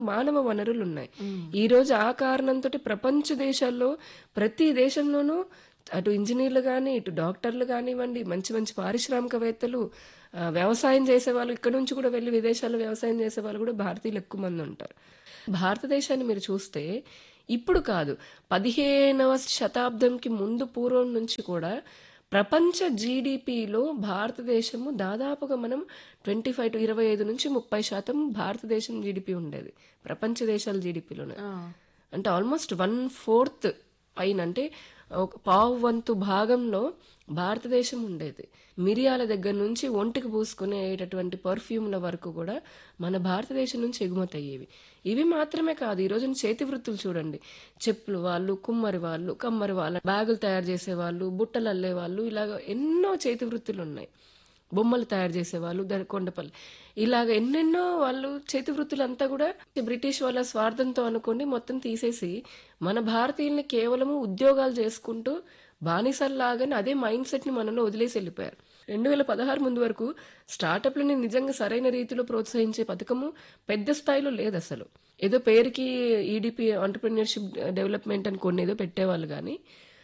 మానవ వనరులు ఉన్నాయి ఈ రోజు ఆ కారణంతో ప్రపంచ దేశాల్లో ప్రతి దేశంలోనూ అటు ఇంజనీర్లు కానీ ఇటు డాక్టర్లు కానివ్వండి మంచి మంచి పారిశ్రామికవేత్తలు ఆ, వ్యవసాయం చేసే వాళ్ళు ఇక్కడ నుంచి కూడా వెళ్ళి విదేశాల్లో వ్యవసాయం చేసే వాళ్ళు కూడా భారతీయులు ఎక్కువ మంది ఉంటారు భారతదేశాన్ని మీరు చూస్తే ఇప్పుడు కాదు పదిహేనవ శతాబ్దంకి ముందు పూర్వం నుంచి కూడా ప్రపంచ జీడిపిలో భారతదేశము దాదాపుగా మనం ట్వంటీ ఫైవ్ టు ఇరవై ఐదు నుంచి ముప్పై శాతం భారతదేశం జీడిపి ఉండేది ప్రపంచ దేశాల జీడిపిలోనే అంటే ఆల్మోస్ట్ వన్ ఫోర్త్ పైన అంటే ఒక పావు వంతు భాగంలో భారతదేశం ఉండేది మిరియాల దగ్గర నుంచి ఒంటికి పూసుకునేటటువంటి పర్ఫ్యూమ్ల వరకు కూడా మన భారతదేశం నుంచి ఎగుమతి అయ్యేవి ఇవి మాత్రమే కాదు ఈ రోజున చేతి వృత్తులు చూడండి చెప్పులు వాళ్ళు కుమ్మరి వాళ్ళు కమ్మరి వాళ్ళు బ్యాగులు తయారు చేసే వాళ్ళు బుట్టలు అల్లే వాళ్ళు ఇలాగ ఎన్నో చేతి వృత్తులు ఉన్నాయి బొమ్మలు తయారు చేసేవాళ్ళు దాని కొండపల్లి ఇలాగ ఎన్నెన్నో వాళ్ళు చేతి వృత్తులంతా కూడా బ్రిటిష్ వాళ్ళ స్వార్థంతో అనుకోండి మొత్తం తీసేసి మన భారతీయుల్ని కేవలము ఉద్యోగాలు చేసుకుంటూ బానిసల్లాగానే అదే మైండ్ సెట్ ని మనలో వదిలేసి వెళ్ళిపోయారు రెండు వేల పదహారు ముందు వరకు స్టార్టప్లని నిజంగా సరైన రీతిలో ప్రోత్సహించే పథకము పెద్ద స్థాయిలో లేదు అసలు ఏదో పేరుకి ఈడిపి ఆంటర్ప్రినర్షిప్ డెవలప్మెంట్ అని కొన్ని ఏదో పెట్టేవాళ్ళు కానీ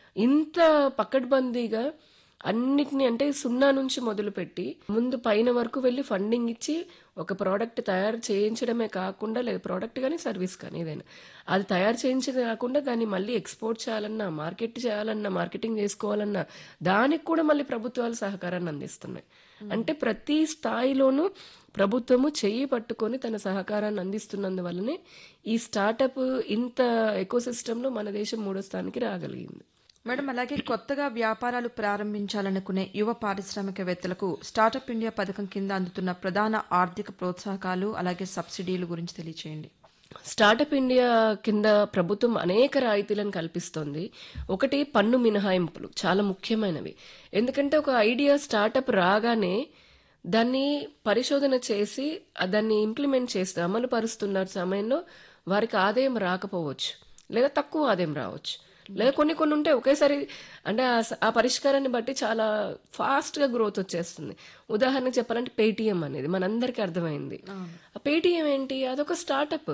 ఇంత పకడ్బందీగా అన్నిటిని అంటే సున్నా నుంచి మొదలుపెట్టి ముందు పైన వరకు వెళ్ళి ఫండింగ్ ఇచ్చి ఒక ప్రోడక్ట్ తయారు చేయించడమే కాకుండా లేదా ప్రోడక్ట్ కానీ సర్వీస్ కానీ ఏదైనా అది తయారు చేయించడం కాకుండా దాన్ని మళ్ళీ ఎక్స్పోర్ట్ చేయాలన్నా మార్కెట్ చేయాలన్నా మార్కెటింగ్ చేసుకోవాలన్నా దానికి కూడా మళ్ళీ ప్రభుత్వాలు సహకారాన్ని అందిస్తున్నాయి అంటే ప్రతి స్థాయిలోనూ ప్రభుత్వము చెయ్యి పట్టుకొని తన సహకారాన్ని అందిస్తున్నందువల్లనే ఈ స్టార్టప్ ఇంత ఎకోసిస్టంలో మన దేశం మూడో స్థానానికి రాగలిగింది మేడం అలాగే కొత్తగా వ్యాపారాలు ప్రారంభించాలనుకునే యువ పారిశ్రామికవేత్తలకు స్టార్టప్ ఇండియా పథకం కింద అందుతున్న ప్రధాన ఆర్థిక ప్రోత్సాహకాలు అలాగే సబ్సిడీల గురించి తెలియచేయండి స్టార్టప్ ఇండియా కింద ప్రభుత్వం అనేక రాయితీలను కల్పిస్తోంది ఒకటి పన్ను మినహాయింపులు చాలా ముఖ్యమైనవి ఎందుకంటే ఒక ఐడియా స్టార్టప్ రాగానే దాన్ని పరిశోధన చేసి ఆ దాన్ని ఇంప్లిమెంట్ చేస్తే అమలు పరుస్తున్న సమయంలో వారికి ఆదాయం రాకపోవచ్చు లేదా తక్కువ ఆదాయం రావచ్చు లేదా కొన్ని కొన్ని ఉంటే ఒకేసారి అంటే ఆ స- ఆ పరిష్కారాన్ని బట్టి చాలా ఫాస్ట్ గా గ్రోత్ వచ్చేస్తుంది ఉదాహరణకు చెప్పాలంటే పేటిఎం అనేది మనందరికీ అర్థమైంది ఆ పేటిఎం ఏంటి అదొక స్టార్టప్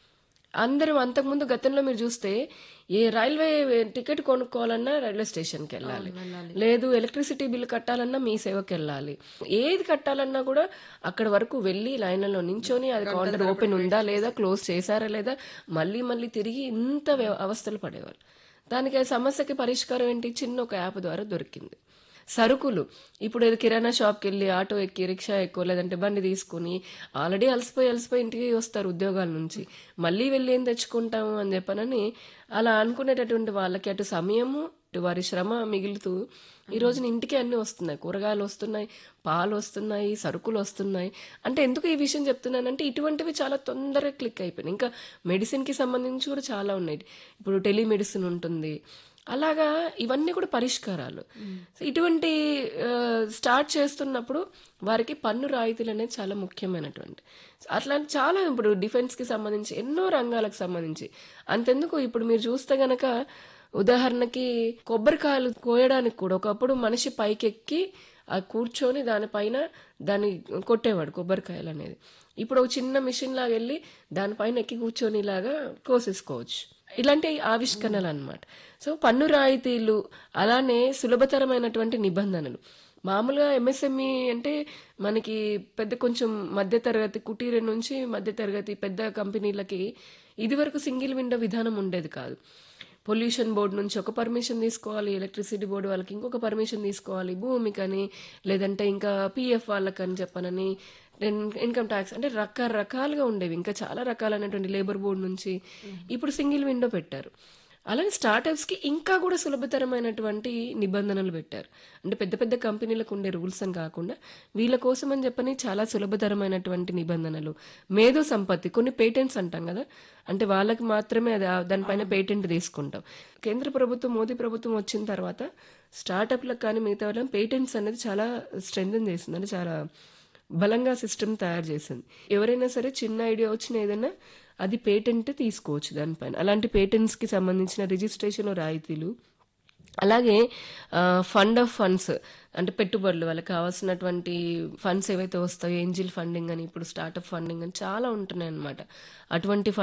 అందరం అంతకుముందు గతంలో మీరు చూస్తే ఏ రైల్వే టికెట్ కొనుక్కోవాలన్నా రైల్వే స్టేషన్కి వెళ్ళాలి లేదు ఎలక్ట్రిసిటీ బిల్ కట్టాలన్నా మీ సేవకి వెళ్ళాలి ఏది కట్టాలన్నా కూడా అక్కడ వరకు వెళ్ళి లైన్లలో నించొని అది కౌంటర్ ఓపెన్ ఉందా లేదా క్లోజ్ చేశారా లేదా మళ్ళీ మళ్ళీ తిరిగి ఇంత వ్య- అవస్థలు పడేవాళ్ళు దానికి ఆ సమస్యకి పరిష్కారం ఏంటి చిన్న ఒక యాప్ ద్వారా దొరికింది సరుకులు ఇప్పుడు ఏదో కిరాణా షాప్కి వెళ్ళి ఆటో ఎక్కి రిక్షా ఎక్కువ లేదంటే బండి తీసుకుని ఆల్రెడీ అలసిపోయి అలసిపోయి ఇంటికి వస్తారు ఉద్యోగాల నుంచి మళ్ళీ వెళ్ళి ఏం తెచ్చుకుంటాము అని చెప్పనని అలా అనుకునేటటువంటి వాళ్ళకి అటు సమయము ఇటు వారి శ్రమ మిగులుతూ ఈ రోజున ఇంటికి అన్ని వస్తున్నాయి కూరగాయలు వస్తున్నాయి పాలు వస్తున్నాయి సరుకులు వస్తున్నాయి అంటే ఎందుకు ఈ విషయం చెప్తున్నానంటే ఇటువంటివి చాలా తొందరగా క్లిక్ అయిపోయినాయి ఇంకా మెడిసిన్కి సంబంధించి కూడా చాలా ఉన్నాయి ఇప్పుడు టెలిమెడిసిన్ ఉంటుంది అలాగా ఇవన్నీ కూడా పరిష్కారాలు సో ఇటువంటి ఆ, స్టార్ట్ చేస్తున్నప్పుడు వారికి పన్ను రాయితీలు అనేది చాలా ముఖ్యమైనటువంటి అట్లాంటి చాలా ఇప్పుడు డిఫెన్స్ కి సంబంధించి ఎన్నో రంగాలకు సంబంధించి అంతెందుకు ఇప్పుడు మీరు చూస్తే గనక ఉదాహరణకి కొబ్బరికాయలు కోయడానికి కూడా ఒకప్పుడు మనిషి పైకెక్కి ఆ కూర్చొని దానిపైన దాన్ని కొట్టేవాడు కొబ్బరికాయలు అనేది ఇప్పుడు ఒక చిన్న మిషన్ లాగా వెళ్ళి దానిపైన ఎక్కి కూర్చొని ఇలాగా కోసేసుకోవచ్చు ఇలాంటి ఆవిష్కరణలు అన్నమాట సో పన్ను రాయితీలు అలానే సులభతరమైనటువంటి నిబంధనలు మామూలుగా ఎంఎస్ఎంఈ అంటే మనకి పెద్ద కొంచెం మధ్యతరగతి కుటీర నుంచి మధ్యతరగతి పెద్ద కంపెనీలకి ఇదివరకు సింగిల్ విండో విధానం ఉండేది కాదు పొల్యూషన్ బోర్డు నుంచి ఒక పర్మిషన్ తీసుకోవాలి ఎలక్ట్రిసిటీ బోర్డు వాళ్ళకి ఇంకొక పర్మిషన్ తీసుకోవాలి భూమికని లేదంటే ఇంకా పిఎఫ్ వాళ్ళకని చెప్పనని ఇన్కమ్ ట్యాక్స్ అంటే రకరకాలుగా ఉండేవి ఇంకా చాలా రకాలైనటువంటి లేబర్ బోర్డు నుంచి ఇప్పుడు సింగిల్ విండో పెట్టారు అలానే స్టార్టప్స్ కి ఇంకా కూడా సులభతరమైనటువంటి నిబంధనలు పెట్టారు అంటే పెద్ద పెద్ద కంపెనీలకు ఉండే రూల్స్ అని కాకుండా వీళ్ళ కోసం అని చెప్పని చాలా సులభతరమైనటువంటి నిబంధనలు మేధో సంపత్తి కొన్ని పేటెంట్స్ అంటాం కదా అంటే వాళ్ళకి మాత్రమే అది ఆ- దానిపైన పేటెంట్ తీసుకుంటాం కేంద్ర ప్రభుత్వం మోదీ ప్రభుత్వం వచ్చిన తర్వాత స్టార్టప్లకు కానీ మిగతా వాళ్ళకి పేటెంట్స్ అనేది చాలా స్ట్రెంగ్ చేసింది అంటే చాలా బలంగా సిస్టమ్ తయారు చేసింది ఎవరైనా సరే చిన్న ఐడియా వచ్చిన ఏదైనా అది పేటెంట్ తీసుకోవచ్చు దానిపైన అలాంటి పేటెంట్స్ కి సంబంధించిన రిజిస్ట్రేషన్ రాయితీలు అలాగే ఫండ్ ఆఫ్ ఫండ్స్ అంటే పెట్టుబడులు వాళ్ళకి కావాల్సినటువంటి ఫండ్స్ ఏవైతే వస్తాయో ఏంజిల్ ఫండింగ్ అని ఇప్పుడు స్టార్టప్ ఫండింగ్ అని చాలా ఉంటున్నాయి అన్నమాట అటువంటి